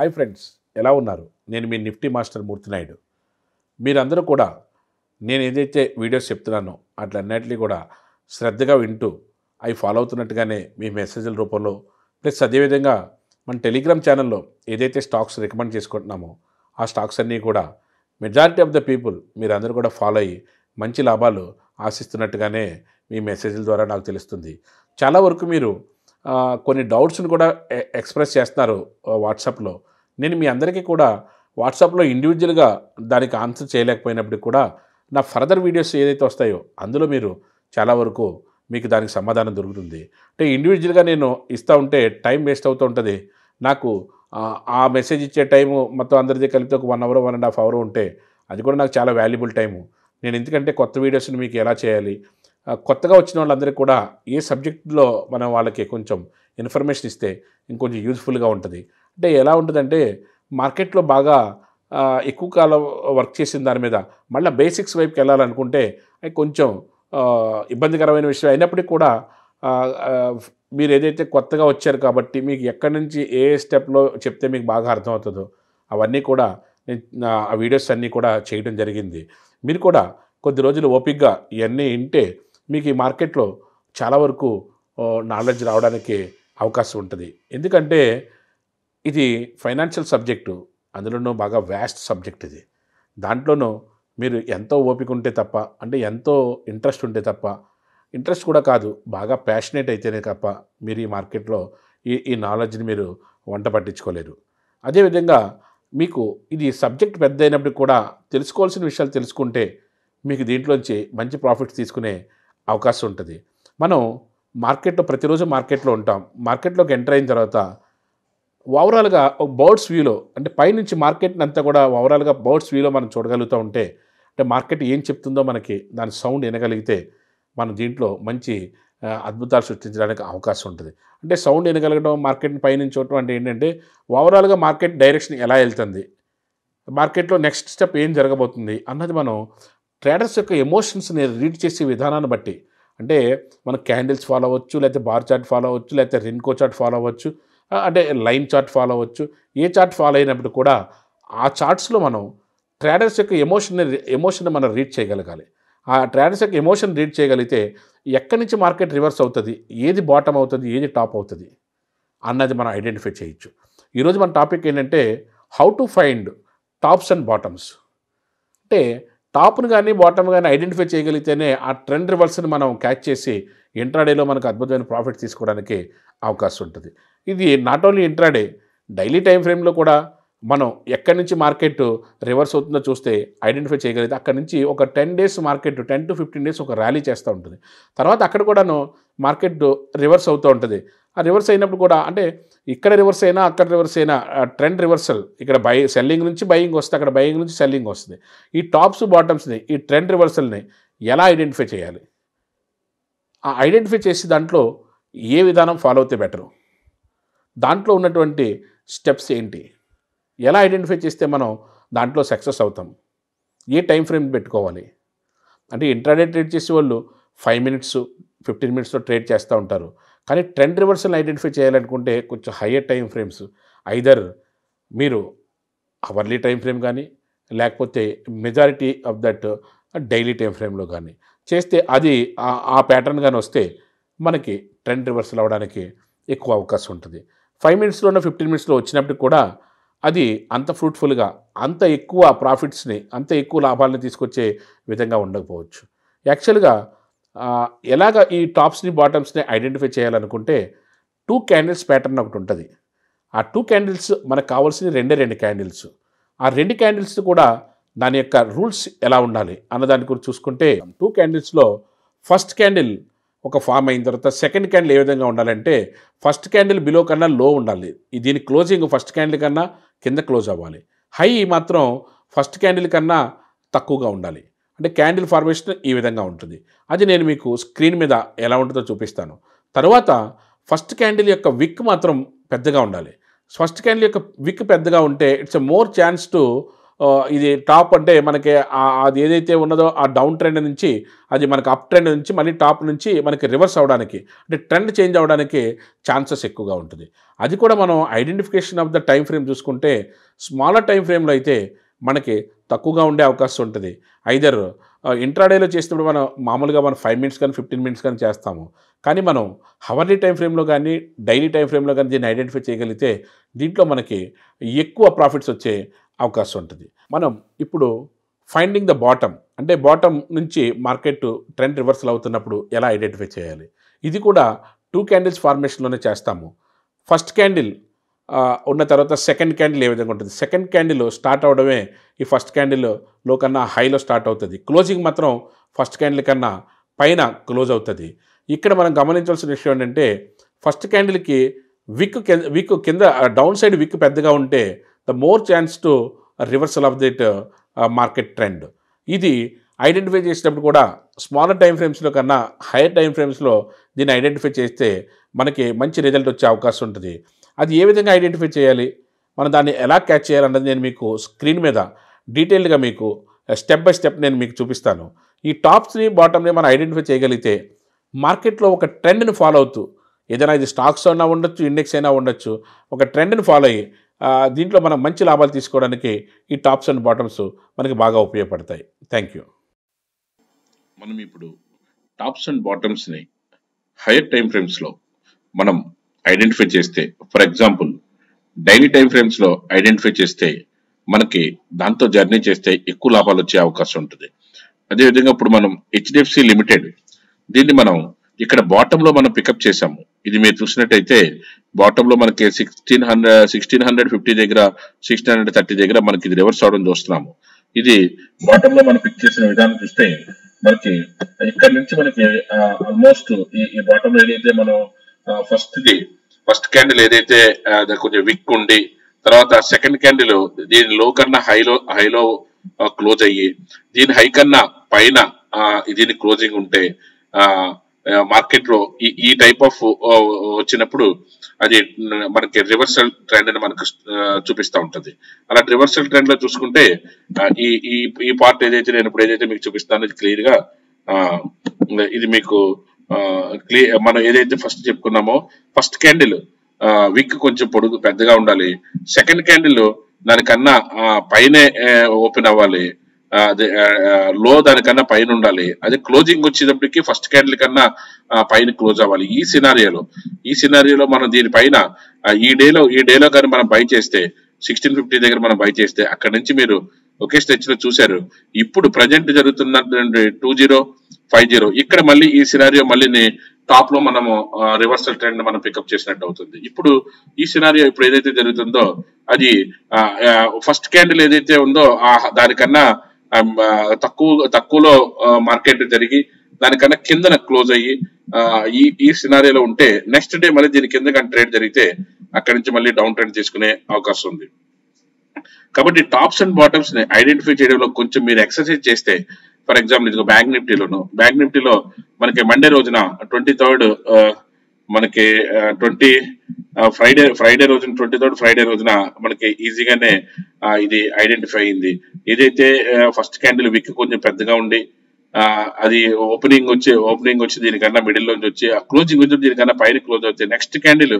hi friends ఎలా ఉన్నారు నేను మీ నిఫ్టీ మాస్టర్ మూర్తినాయుడు మీరందరూ కూడా నేను ఏదైతే వీడియోస్ చెప్తున్నానో అట్లన్నిటినీ కూడా శ్రద్ధగా వింటూ అవి ఫాలో అవుతున్నట్టుగానే మీ మెసేజ్ల రూపంలో ప్లస్ అదేవిధంగా మన టెలిగ్రామ్ ఛానల్లో ఏదైతే స్టాక్స్ రికమెండ్ చేసుకుంటున్నామో ఆ స్టాక్స్ అన్నీ కూడా మెజారిటీ ఆఫ్ ద పీపుల్ మీరందరూ కూడా ఫాలో అయ్యి మంచి లాభాలు ఆశిస్తున్నట్టుగానే మీ మెసేజ్ల ద్వారా నాకు తెలుస్తుంది చాలా వరకు మీరు ఆ, కొన్ని డౌట్స్ని కూడా ఎ- ఎక్స్ప్రెస్ చేస్తున్నారు ఆ, వాట్సాప్లో నేను మీ అందరికీ కూడా వాట్సాప్లో ఇండివిజువల్గా దానికి ఆన్సర్ చేయలేకపోయినప్పటికీ కూడా నా ఫర్దర్ వీడియోస్ ఏదైతే వస్తాయో అందులో మీరు చాలా వరకు మీకు దానికి సమాధానం దొరుకుతుంది అంటే ఇండివిజువల్గా నేను ఇస్తూ ఉంటే టైం వేస్ట్ అవుతూ ఉంటుంది నాకు ఆ, ఆ మెసేజ్ ఇచ్చే టైము మొత్తం అందరిది కలిపితే ఒక one hour one and half hour ఉంటే అది కూడా నాకు చాలా వాల్యుబుల్ టైము నేను ఎందుకంటే కొత్త వీడియోస్ని మీకు ఎలా చేయాలి ఆ, కొత్తగా వచ్చిన వాళ్ళందరికీ కూడా ఏ సబ్జెక్టులో మనం వాళ్ళకి కొంచెం ఇన్ఫర్మేషన్ ఇస్తే ఇంకొంచెం యూజ్ఫుల్గా ఉంటుంది అంటే ఎలా ఉంటుందంటే మార్కెట్లో బాగా ఆ, ఎక్కువ కాలం వర్క్ చేసిన దాని మీద మళ్ళీ బేసిక్స్ వైపుకి వెళ్ళాలనుకుంటే అది కొంచెం ఆ, ఇబ్బందికరమైన విషయం అయినప్పటికీ కూడా ఆ, ఆ, మీరు ఏదైతే కొత్తగా వచ్చారు కాబట్టి మీకు ఎక్కడి నుంచి ఏ స్టెప్లో చెప్తే మీకు బాగా అర్థమవుతుందో అవన్నీ కూడా నేను నా- ఆ వీడియోస్ అన్నీ కూడా చేయడం జరిగింది మీరు కూడా కొద్ది రోజులు ఓపిక్గా ఇవన్నీ వింటే మీకు ఈ మార్కెట్లో చాలా వరకు నాలెడ్జ్ రావడానికి అవకాశం ఉంటుంది ఎందుకంటే ఇది ఫైనాన్షియల్ సబ్జెక్టు అందులోనూ బాగా వ్యాస్ట్ సబ్జెక్ట్ ఇది దాంట్లోనూ మీరు ఎంతో ఓపిక ఉంటే తప్ప అంటే ఎంతో ఇంట్రెస్ట్ ఉంటే తప్ప ఇంట్రెస్ట్ కూడా కాదు బాగా ప్యాషనేట్ అయితేనే తప్ప మీరు ఈ మార్కెట్లో ఈ ఈ నాలెడ్జ్ని మీరు వంట పట్టించుకోలేరు అదేవిధంగా మీకు ఇది సబ్జెక్ట్ పెద్ద అయినప్పటికి కూడా తెలుసుకోవాల్సిన విషయాలు తెలుసుకుంటే మీకు దీంట్లోంచి మంచి ప్రాఫిట్స్ తీసుకునే అవకాశం ఉంటుంది మనం మార్కెట్లో ప్రతిరోజు మార్కెట్లో ఉంటాం మార్కెట్లోకి ఎంటర్ అయిన తర్వాత ఓవరాల్గా ఒక బర్డ్స్ వ్యూలో అంటే పైనుంచి మార్కెట్ని అంతా కూడా ఓవరాల్గా బర్డ్స్ వ్యూలో మనం చూడగలుగుతూ ఉంటే అంటే మార్కెట్ ఏం చెప్తుందో మనకి దాని సౌండ్ వినగలిగితే మనం దీంట్లో మంచి ఆ, అద్భుతాలు సృష్టించడానికి అవకాశం ఉంటుంది అంటే సౌండ్ వినగలగడం మార్కెట్ని పైనుంచి చూడటం అంటే ఏంటంటే ఓవరాల్గా మార్కెట్ డైరెక్షన్ ఎలా వెళ్తుంది మార్కెట్లో నెక్స్ట్ స్టెప్ ఏం జరగబోతుంది అన్నది మనం ట్రేడర్స్ యొక్క ఎమోషన్స్ని రీడ్ చేసే విధానాన్ని బట్టి అంటే మనం క్యాండిల్స్ ఫాలో అవ్వచ్చు లేకపోతే బార్ చార్ట్ ఫాలో అవ్వచ్చు లేకపోతే రిన్కో చార్ట్ ఫాలో అవ్వచ్చు ఆ, అంటే లైన్ చార్ట్ ఫాలో అవ్వచ్చు ఏ చార్ట్ ఫాలో అయినప్పుడు కూడా ఆ చార్ట్స్లో మనం ట్రేడర్స్ యొక్క ఎమోషన్ ఎమోషన్ మనం రీడ్ చేయగలగాలి ఆ ట్రేడర్స్ యొక్క ఎమోషన్ రీడ్ చేయగలిగితే ఎక్కడి నుంచి మార్కెట్ రివర్స్ అవుతుంది ఏది బాటమ్ అవుతుంది ఏది టాప్ అవుతుంది అన్నది మనం ఐడెంటిఫై చేయొచ్చు ఈరోజు మన టాపిక్ ఏంటంటే how to find tops and bottoms అంటే టాప్ను కానీ బాటమ్ కానీ ఐడెంటిఫై చేయగలిగితేనే ఆ ట్రెండ్ రివర్స్ని మనం క్యాచ్ చేసి ఇంట్రాడేలో మనకు అద్భుతమైన ప్రాఫిట్ తీసుకోవడానికి అవకాశం ఉంటుంది ఇది not only intraday daily time ఫ్రేమ్లో కూడా మనం ఎక్కడి నుంచి మార్కెట్ రివర్స్ అవుతుందో చూస్తే ఐడెంటిఫై చేయగలిగితే అక్కడి నుంచి ఒక ten days market ten to fifteen days ఒక ర్యాలీ చేస్తూ ఉంటుంది తర్వాత అక్కడ కూడాను మార్కెట్ రివర్స్ అవుతూ ఉంటుంది ఆ రివర్స్ అయినప్పుడు కూడా అంటే ఇక్కడ రివర్స్ అయినా అక్కడ రివర్స్ అయినా ట్రెండ్ రివర్సల్ ఇక్కడ బై సెల్లింగ్ నుంచి బయింగ్ వస్తుంది అక్కడ బయింగ్ నుంచి సెల్లింగ్ వస్తుంది ఈ టాప్స్ బాటమ్స్ని ఈ ట్రెండ్ రివర్సల్ని ఎలా ఐడెంటిఫై చేయాలి ఆ ఐడెంటిఫై చేసి దాంట్లో ఏ విధానం ఫాలో అవుతే బెటరు దాంట్లో ఉన్నటువంటి స్టెప్స్ ఏంటి ఎలా ఐడెంటిఫై చేస్తే మనం దాంట్లో సక్సెస్ అవుతాం ఏ టైం ఫ్రేమ్ పెట్టుకోవాలి అంటే ఇంట్రాడే ట్రేడ్ చేసే వాళ్ళు ఫైవ్ మినిట్స్ ఫిఫ్టీన్ మినిట్స్లో ట్రేడ్ చేస్తూ ఉంటారు కానీ ట్రెండ్ రివర్సల్ ఐడెంటిఫై చేయాలనుకుంటే కొంచెం హయ్యర్ టైం ఫ్రేమ్స్ ఐదర్ మీరు అవర్లీ టైం ఫ్రేమ్ కానీ లేకపోతే majority of that daily time ఫ్రేమ్లో కానీ చేస్తే అది ఆ- ఆ ప్యాటర్న్ కానీ వస్తే మనకి ట్రెండ్ రివర్సల్ అవ్వడానికి ఎక్కువ అవకాశం ఉంటుంది ఫైవ్ మినిట్స్లోనో ఫిఫ్టీన్ మినిట్స్లో వచ్చినప్పటికి కూడా అది అంత ఫ్రూట్ఫుల్గా అంత ఎక్కువ ప్రాఫిట్స్ని అంత ఎక్కువ లాభాలను తీసుకొచ్చే విధంగా ఉండకపోవచ్చు యాక్చువల్గా ఆ, ఎలాగ ఈ టాప్స్ని బాటమ్స్ని ఐడెంటిఫై చేయాలనుకుంటే టూ క్యాండిల్స్ ప్యాటర్న్ ఒకటి ఉంటుంది ఆ టూ క్యాండిల్స్ మనకు కావాల్సిన రెండే రెండు క్యాండిల్స్ ఆ రెండు క్యాండిల్స్ కూడా దాని యొక్క రూల్స్ ఎలా ఉండాలి అన్న దాని గురించి చూసుకుంటే టూ క్యాండిల్స్లో ఫస్ట్ క్యాండిల్ ఒక ఫామ్ అయిన తర్వాత సెకండ్ క్యాండిల్ ఏ విధంగా ఉండాలంటే ఫస్ట్ క్యాండిల్ బిలో కన్నా లో ఉండాలి ఈ దీని క్లోజింగ్ ఫస్ట్ క్యాండిల్ కన్నా కింద క్లోజ్ అవ్వాలి హై మాత్రం ఫస్ట్ క్యాండిల్ కన్నా తక్కువగా ఉండాలి అంటే క్యాండిల్ ఫార్మేషన్ ఈ విధంగా ఉంటుంది అది నేను మీకు స్క్రీన్ మీద ఎలా ఉంటుందో చూపిస్తాను తర్వాత ఫస్ట్ క్యాండిల్ యొక్క విక్ మాత్రం పెద్దగా ఉండాలి ఫస్ట్ క్యాండిల్ యొక్క విక్ పెద్దగా ఉంటే it's a more chance to uh, ఇది టాప్ అంటే మనకి ఆ- అది ఏదైతే ఉన్నదో ఆ డౌన్ ట్రెండ్ నుంచి అది మనకి అప్ ట్రెండ్ నుంచి మళ్ళీ టాప్ నుంచి మనకి రివర్స్ అవడానికి అంటే ట్రెండ్ చేంజ్ అవడానికి ఛాన్సెస్ ఎక్కువగా ఉంటుంది అది కూడా మనం identification of the time frame చూసుకుంటే స్మాలర్ టైం ఫ్రేమ్లో అయితే మనకి తక్కువగా ఉండే అవకాశం ఉంటుంది ఐదర్ ఇంట్రాడేలో చేసినప్పుడు మనం మామూలుగా మనం ఫైవ్ మినిట్స్ కానీ ఫిఫ్టీన్ మినిట్స్ కానీ చేస్తాము కానీ మనం హవర్లీ టైం ఫ్రేమ్లో కానీ డైలీ టైం ఫ్రేమ్లో కానీ దీన్ని ఐడెంటిఫై చేయగలిగితే దీంట్లో మనకి ఎక్కువ ప్రాఫిట్స్ వచ్చే అవకాశం ఉంటుంది మనం ఇప్పుడు ఫైండింగ్ ద బాటమ్ అంటే బాటమ్ నుంచి మార్కెట్ ట్రెండ్ రివర్సల్ అవుతున్నప్పుడు ఎలా ఐడెంటిఫై చేయాలి ఇది కూడా టూ క్యాండిల్స్ ఫార్మేషన్లోనే చేస్తాము ఫస్ట్ క్యాండిల్ ఉన్న తర్వాత సెకండ్ క్యాండిల్ ఏ విధంగా ఉంటుంది సెకండ్ క్యాండిల్ స్టార్ట్ అవడమే ఈ ఫస్ట్ క్యాండిల్ లో కన్నా హైలో స్టార్ట్ అవుతుంది క్లోజింగ్ మాత్రం ఫస్ట్ క్యాండిల్ కన్నా పైన క్లోజ్ అవుతుంది ఇక్కడ మనం గమనించాల్సిన విషయం ఏంటంటే ఫస్ట్ క్యాండిల్కి విక్ కింద విక్ కింద డౌన్ సైడ్ విక్ పెద్దగా ఉంటే the more chance to reversal of that market trend ఇది ఐడెంటిఫై చేసినప్పుడు కూడా స్మాలర్ టైం ఫ్రేమ్స్లో కన్నా హైయర్ టైం ఫ్రేమ్స్లో దీన్ని ఐడెంటిఫై చేస్తే మనకి మంచి రిజల్ట్ వచ్చే అవకాశం ఉంటుంది అది ఏ విధంగా ఐడెంటిఫై చేయాలి మనం దాన్ని ఎలా క్యాచ్ చేయాలన్నది నేను మీకు స్క్రీన్ మీద డీటెయిల్డ్గా మీకు స్టెప్ బై స్టెప్ నేను మీకు చూపిస్తాను ఈ టాప్స్ని బాటమ్ని మనం ఐడెంటిఫై చేయగలిగితే మార్కెట్లో ఒక ట్రెండ్ని ఫాలో అవుతూ ఏదైనా ఇది స్టాక్స్ అయినా ఉండొచ్చు ఇండెక్స్ అయినా ఉండొచ్చు ఒక ట్రెండ్ని ఫాలో అయ్యి ఆ, దీంట్లో మనం మంచి లాభాలు తీసుకోవడానికి ఈ టాప్స్ అండ్ బాటమ్స్ మనకి బాగా ఉపయోగపడతాయి థ్యాంక్ యూ మనం ఇప్పుడు టాప్స్ అండ్ బాటమ్స్ని హైయర్ టైం ఫ్రేమ్స్లో మనం ఐడెంటిఫై చేస్తే ఫర్ ఎగ్జాంపుల్ డైలీ టైం ఫ్రేమ్స్లో ఐడెంటిఫై చేస్తే మనకి దాంతో జర్నీ చేస్తే ఎక్కువ లాభాలు వచ్చే అవకాశం ఉంటుంది అదేవిధంగా ఇప్పుడు మనం హెచ్డిఎఫ్సి లిమిటెడ్ దీన్ని మనం ఇక్కడ బాటమ్ లో మనం పికప్ చేసాము ఇది మీరు చూసినట్టయితే బాటమ్ లో మనకి sixteen hundred sixteen hundred fifty దగ్గర సిక్స్టీన్ హండ్రెడ్ థర్టీ దగ్గర మనకి ఇది రివర్స్ అవడం చూస్తున్నాము ఇది బాటమ్ లో మనం పిక్ చేసిన విధానం చూస్తే మనకి ఇక్కడ నుంచి మనకి ఆల్మోస్ట్ ఈ ఈ బాటమ్ ఏదైతే మనం ఫస్ట్ ది ఫస్ట్ క్యాండిల్ ఏదైతే ఆ, అది కొంచెం విక్ ఉండి తర్వాత సెకండ్ క్యాండిల్ దీని లో కన్నా హైలో హైలో క్లోజ్ అయ్యి దీని హై కన్నా పైన ఆ, దీని క్లోజింగ్ ఉంటే ఆ మార్కెట్ లో ఈ ఈ టైప్ ఆఫ్ వచ్చినప్పుడు అది మనకి రివర్సల్ ట్రెండ్ అని మనకు ఆ, చూపిస్తా ఉంటది అలా రివర్సల్ ట్రెండ్ లో చూసుకుంటే ఆ, ఈ ఈ ఈ పార్ట్ ఏదైతే నేను ఇప్పుడు ఏదైతే మీకు చూపిస్తానో ఇది క్లియర్ గా ఆ, ఇది మీకు క్లియర్ మనం ఏదైతే ఫస్ట్ చెప్పుకున్నామో ఫస్ట్ క్యాండిల్ విక్ కొంచెం పొడుగు పెద్దగా ఉండాలి సెకండ్ క్యాండిల్ దానికన్నా ఆ, పైనే ఓపెన్ అవ్వాలి ఆ, అదే లో దానికన్నా పైన ఉండాలి అదే క్లోజింగ్ వచ్చేటప్పటికి ఫస్ట్ క్యాండిల్ కన్నా ఆ, పైన క్లోజ్ అవ్వాలి ఈ సినారియోలో ఈ సినారియోలో మనం దీనిపైన ఆ, ఈ డేలో ఈ డేలో కానీ మనం బై చేస్తే సిక్స్టీన్ ఫిఫ్టీ దగ్గర మనం బై చేస్తే అక్కడ నుంచి మీరు ఒకే స్టెచ్ లో చూశారు ఇప్పుడు ప్రజెంట్ జరుగుతున్నటువంటి టూ జీరో ఫైవ్ జీరో ఇక్కడ మళ్ళీ ఈ సినారియో మళ్ళీ టాప్ లో మనము రివర్సల్ ట్రెండ్ మనం పికప్ చేసినట్టు అవుతుంది ఇప్పుడు ఈ సినారియో ఇప్పుడు ఏదైతే జరుగుతుందో అది ఫస్ట్ క్యాండిల్ ఏదైతే ఉందో ఆ దానికన్నా ఆ, ఆ, తక్కువ తక్కువలో మార్కెట్ జరిగి దానికన్నా కిందన క్లోజ్ అయ్యి ఆ, ఈ ఈ సినారియోలో ఉంటే నెక్స్ట్ డే మళ్ళీ దీని కింద కానీ ట్రేడ్ జరిగితే అక్కడి నుంచి మళ్ళీ డౌన్ ట్రెండ్ తీసుకునే అవకాశం ఉంది కాబట్టి టాప్స్ అండ్ బాటమ్స్ ని ఐడెంటిఫై చేయడంలో కొంచెం మీరు ఎక్సర్సైజ్ చేస్తే ఫర్ ఎగ్జాంపుల్ ఇదిగో బ్యాంక్ నిఫ్టీలోను బ్యాంక్ నిఫ్టీలో మనకి మండే రోజున ట్వంటీ థర్డ్ మనకి ట్వంటీ ఫ్రైడే ఫ్రైడే రోజున ట్వంటీ థర్డ్ ఫ్రైడే రోజున మనకి ఈజీగానే ఆ, ఇది ఐడెంటిఫై అయింది ఏదైతే ఫస్ట్ క్యాండిల్ విక్ కొంచెం పెద్దగా ఉండి ఆ, అది ఓపెనింగ్ వచ్చి ఓపెనింగ్ వచ్చి దీనికన్నా మిడిల్ లోంచి వచ్చి ఆ క్లోజింగ్ వచ్చి దీనికన్నా పైన క్లోజ్ అవుతాయి next candle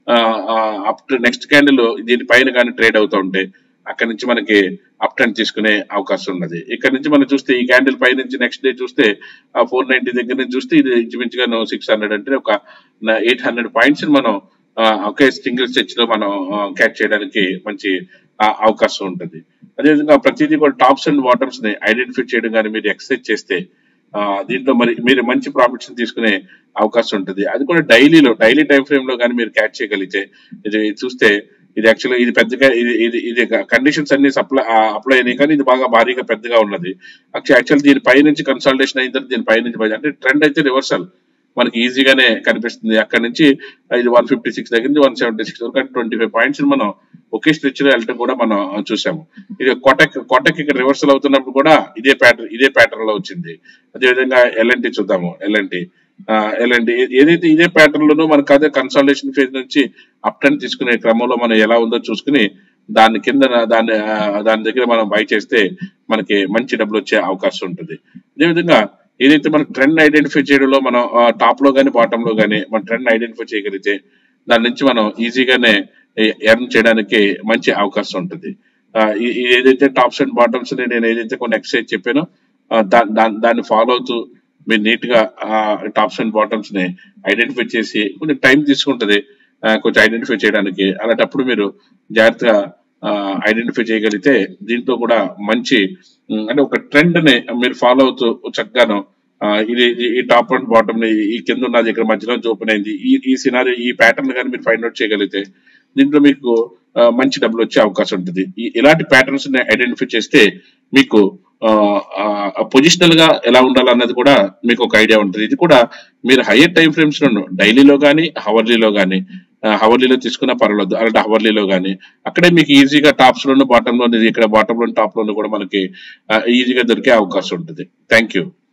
up next candle దీని పైన కానీ ట్రేడ్ అవుతూ ఉంటే అక్కడ నుంచి మనకి అప్ ట్రెండ్ తీసుకునే అవకాశం ఉన్నది ఇక్కడ నుంచి మనం చూస్తే ఈ క్యాండిల్ పై నుంచి నెక్స్ట్ డే చూస్తే ఫోర్ నైన్టీ దగ్గర నుంచి చూస్తే ఇది ఇంచుమించుగా సిక్స్ హండ్రెడ్ అంటే ఒక ఎయిట్ హండ్రెడ్ పాయింట్స్ మనం ఆ, ఒకే సింగిల్ స్టెచ్ లో మనం క్యాచ్ చేయడానికి మంచి ఆ, అవకాశం ఉంటుంది అదేవిధంగా ప్రతిదీ కూడా టాప్స్ అండ్ బాటమ్స్ ని ఐడెంటిఫై చేయడం కానీ మీరు ఎక్సర్సైజ్ చేస్తే ఆ, దీంట్లో మరి మీరు మంచి ప్రాఫిట్స్ తీసుకునే అవకాశం ఉంటుంది అది కూడా డైలీలో డైలీ టైం ఫ్రేమ్ లో కానీ మీరు క్యాచ్ చేయగలిగితే ఇది చూస్తే ఇది యాక్చువల్గా ఇది పెద్దగా ఇది ఇది ఇది కండిషన్స్ అన్ని సప్లై అప్లై అయినాయి కానీ ఇది బాగా భారీగా పెద్దగా ఉన్నది యాక్చువల్ దీని పై నుంచి కన్సల్టేషన్ అయిన తర్వాత దీని పై నుంచి పై- అంటే ట్రెండ్ అయితే రివర్సల్ మనకి ఈజీగానే కనిపిస్తుంది అక్కడ నుంచి ఇది వన్ ఫిఫ్టీ సిక్స్ దగ్గర నుంచి వన్ సెవెంటీ సిక్స్ వరకు ట్వంటీ ఫైవ్ పాయింట్స్ మనం ఒకే స్ట్రెచ్ లో వెళ్ళటం కూడా మనం చూసాము ఇది కోటక్ కోటక్ ఇక్కడ రివర్సల్ అవుతున్నప్పుడు కూడా ఇదే ప్యాటర్న్ ఇదే ప్యాటర్న్ లో వచ్చింది అదేవిధంగా ఎల్ఎన్టీ చూద్దాము ఎల్ఎన్టీ ఎల్ఎన్టీ ఏదైతే ఇదే ప్యాటర్న్ లోనో మనకు అదే కన్సల్టేషన్ ఫేజ్ నుంచి అప్ ట్రెండ్ తీసుకునే క్రమంలో మనం ఎలా ఉందో చూసుకుని దాని కింద దాని ఆ, దాని దగ్గర మనం బై చేస్తే మనకి మంచి డబ్బులు వచ్చే అవకాశం ఉంటుంది అదేవిధంగా ఏదైతే మనకు ట్రెండ్ ఐడెంటిఫై చేయడంలో మనం టాప్ లో కానీ బాటమ్ లో కానీ మన ట్రెండ్ ఐడెంటిఫై చేయగలిగితే దాని నుంచి మనం ఈజీగానే ఎర్న్ చేయడానికి మంచి అవకాశం ఉంటుంది ఆ, ఈ- ఈ ఏదైతే టాప్స్ అండ్ బాటమ్స్ నేను ఏదైతే కొన్ని ఎక్సర్సైజ్ చెప్పానో ఆ, దా- దా- దాన్ని ఫాలో అవుతూ మీరు నీట్ గా టాప్స్ అండ్ బాటమ్స్ ని ఐడెంటిఫై చేసి కొంచెం టైం తీసుకుంటది ఆ, కొంచెం ఐడెంటిఫై చేయడానికి అలాంటప్పుడు మీరు జాగ్రత్తగా ఐడెంటిఫై చేయగలిగితే దీంట్లో కూడా మంచి ఉమ్, అంటే ఒక ట్రెండ్ ని మీరు ఫాలో అవుతూ చక్కగాను ఆ, ఇది ఇది- ఈ టాప్ అండ్ బాటమ్ ని ఈ కింద ఉన్నది ఇక్కడ మధ్యలో ఓపెన్ అయింది ఈ ఈ సినారీ ఈ ప్యాటర్న్ కానీ మీరు ఫైండ్ అవుట్ చేయగలిగితే దీంట్లో మీకు ఆ, మంచి డబ్బులు వచ్చే అవకాశం ఉంటుంది ఈ ఇలాంటి ప్యాటర్న్స్ ని ఐడెంటిఫై చేస్తే మీకు పొజిషనల్ గా ఎలా ఉండాలన్నది కూడా మీకు ఒక ఐడియా ఉంటుంది ఇది కూడా మీరు హయ్యర్ టైం ఫ్రేమ్స్ లో డైలీలో కానీ హవర్లీలో కానీ హవర్లీలో తీసుకున్నా పర్వాలేదు అలాంటి హవర్లీలో కానీ అక్కడే మీకు ఈజీగా టాప్స్ లోను బాటమ్ లోను ఇక్కడ బాటమ్ లోను టాప్ లోను కూడా మనకి ఈజీగా దొరికే అవకాశం ఉంటుంది థ్యాంక్ యూ